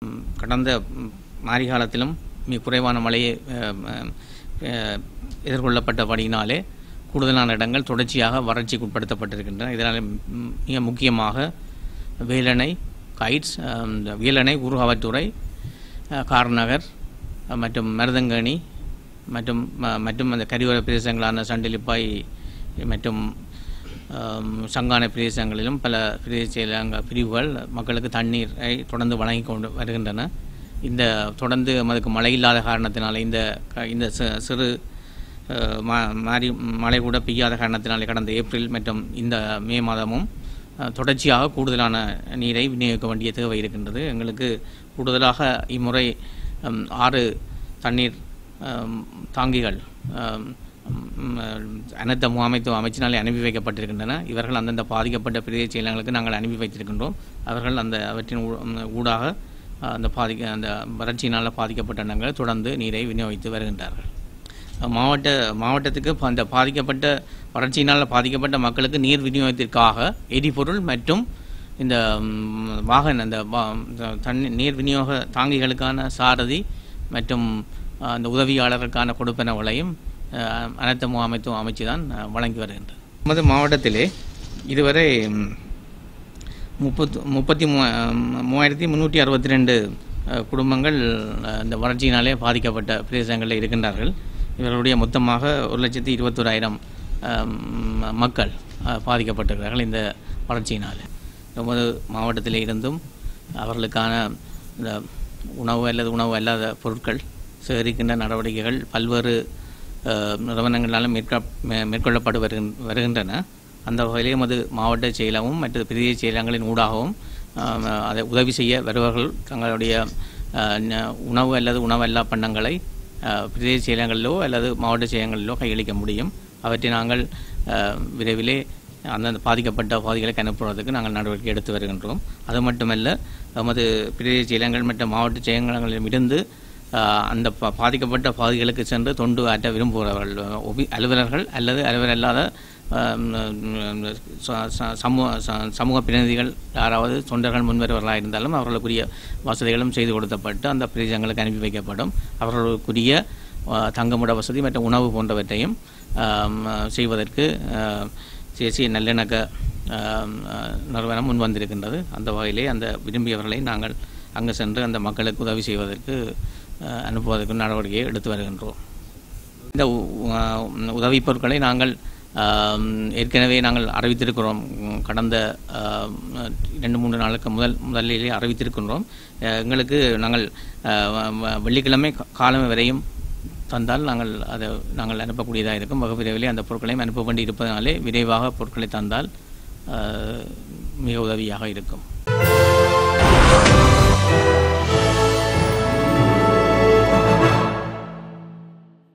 ம், கடந்த ம், மாரி காலத்திலும் மிக குறைவான மழையை அஹ், அஹ், எதிர்கொள்ளப்பட்டபடியினாலே கூடுதலான இடங்கள் தொடர்ச்சியாக வறட்சிக்கு உட்படுத்தப்பட்டிருக்கின்றன இதனால் ம், மிக முக்கியமாக வேலணை கைட்ஸ் அஹ், இந்த வேலணை ஊர்காவற்றுறை அஹ், கார்நகர் அஹ், மற்றும் மருதங்கணி மற்றும் ம- மற்றும் அந்த கரிவர பிரதேசங்களான சண்டிலிப்பாய் மற்றும் ஆம், சங்கான பிரதேசங்களிலும் பல பிரதேச செயலக பிரிவுகள் மக்களுக்கு தண்ணீரை தொடர்ந்து வழங்கி கொண்டு வருகின்றன இந்த தொடர்ந்து நமக்கு மழை இல்லாத காரணத்தினால இந்த க- இந்த சி- சிறு அஹ், மா- மாறி மழை கூட பெய்யாத காரணத்தினாலே கடந்த ஏப்ரல் மற்றும் இந்த மே மாதமும் அஹ், தொடர்ச்சியாக கூடுதலான நீரை விநியோகிக்க வேண்டிய தேவை இருக்கின்றது எங்களுக்கு கூடுதலாக இம்முறை ஹம், ஆறு தண்ணீர் ஹம், தாங்கிகள் ஹம், ம், அனைத்து முகாமைத்துவ அமைச்சினாலே அனுப்பி வைக்கப்பட்டிருக்கின்றன இவர்கள் அந்தந்த பாதிக்கப்பட்ட பிரதேச செயலங்களுக்கு நாங்கள் அனுப்பி வைத்திருக்கின்றோம் அவர்கள் அந்த அவற்றின் ஊ- ம், ஊடாக அஹ், அந்த பாதிக்க அந்த வறட்சியினால் பாதிக்கப்பட்ட இடங்களை தொடர்ந்து நீரை விநியோகித்து வருகின்றார்கள் மாவட்ட மாவட்டத்துக்கு ப- அந்த பாதிக்கப்பட்ட வறட்சியினால் பாதிக்கப்பட்ட மக்களுக்கு நீர் விநியோகத்திற்காக எரிபொருள் மற்றும் இந்த ம், வாகன அந்த வா- இந்த தண்ணி நீர் விநியோக தாங்கிகளுக்கான சாரதி மற்றும் அஹ், அந்த உதவியாளர்களுக்கான கொடுப்பனவுகளையும் அஹ், அனைத்து முகாமைத்துவம் அமைச்சு தான் அஹ், வழங்கி வருகின்றது நமது மாவட்டத்திலே இதுவரை ம், முப்பத்து முப்பத்தி மூ மூவாயிரத்தி முந்நூற்றி அறுபத்தி ரெண்டு குடும்பங்கள் அஹ், இந்த வறட்சியினாலே பாதிக்கப்பட்ட பிரதேசங்களில் இருக்கின்றார்கள் இவர்களுடைய மொத்தமாக ஒரு லட்சத்தி இருபத்தோராயிரம் மக்கள் அஹ், பாதிக்கப்பட்டிருக்கிறார்கள் இந்த வறட்சியினால் நமது மாவட்டத்திலே இருந்தும் அவர்களுக்கான இந்த உணவு அல்லது உணவு அல்லாத பொருட்கள் சேகரிக்கின்ற நடவடிக்கைகள் பல்வேறு அஹ், நிறுவனங்களாலும் மேற்க மே- மேற்கொள்ளப்பட்டு வருகின் வருகின்றன அந்த வகையிலே எமது மாவட்ட செயலகமும் மற்ற பிரதேச செயலகங்களின் ஊடாகவும் ஆம், அதை உதவி செய்ய வருபவர்கள் தங்களுடைய அஹ், ந- உணவு அல்லது உணவல்லா பண்டங்களை அஹ், பிரதேச செயலகங்களிலோ அல்லது மாவட்ட செயலகங்களிலோ கையளிக்க முடியும் அவற்றை நாங்கள் அஹ், விரைவிலே அந்தந்த பாதிக்கப்பட்ட பகுதிகளுக்கு அனுப்புவதற்கு நாங்கள் நடவடிக்கை எடுத்து வருகின்றோம் அது மட்டுமல்ல நமது பிரதேச செயலகங்கள் மற்றும் மாவட்ட செயலகங்களிலும் இருந்து ஆஹ் அந்த பா- பாதிக்கப்பட்ட பகுதிகளுக்கு சென்று தொண்டு ஆற்ற விரும்புகிறவர்கள் ஒபி- அலுவலர்கள் அல்லது அலுவலர் அல்லாத ஆஹ் ம், ச- ச- சமூக ச- சமூக பிரதிநிதிகள் யாராவது தொண்டர்கள் முன்வருவர்களாக இருந்தாலும் அவர்களுக்குரிய வசதிகளும் செய்து கொடுக்கப்பட்டு அந்த பிரதேசங்களுக்கு அனுப்பி வைக்கப்படும் அவர்களுக்குரிய ஆஹ் தங்குமிட வசதி மற்றும் உணவு போன்றவற்றையும் ஆம், செய்வதற்கு ஆஹ், தேசிய நல்லிணக்க ஆம், ஆஹ், நிறுவனம் முன் வந்திருக்கின்றது அந்த வகையிலே அந்த விரும்பியவர்களை நாங்கள் அங்கு சென்று அந்த மக்களுக்கு உதவி செய்வதற்கு ஆஹ், அனுப்புவதற்கு நடவடிக்கையை எடுத்து வருகின்றோம் இந்த உ- ஆஹ், உதவிப் பொருட்களை நாங்கள் ஆம், ஏற்கனவே நாங்கள் அறிவித்திருக்கிறோம் உம், கடந்த ஆம், இரண்டு மூன்று நாளுக்கு முதல் முதலிலே அறிவித்திருக்கின்றோம் அஹ், எங்களுக்கு நாங்கள் ஆஹ், வ- வ- வெள்ளிக்கிழமை கா- காலம் வரையும் தந்தால் நாங்கள் அதை நாங்கள் அனுப்பக்கூடியதாக இருக்கும் வெகு விரைவிலே அந்த பொருட்களையும் அனுப்ப வேண்டி இருப்பதனாலே விரைவாக பொருட்களை தந்தால் ஆஹ், மிக உதவியாக இருக்கும்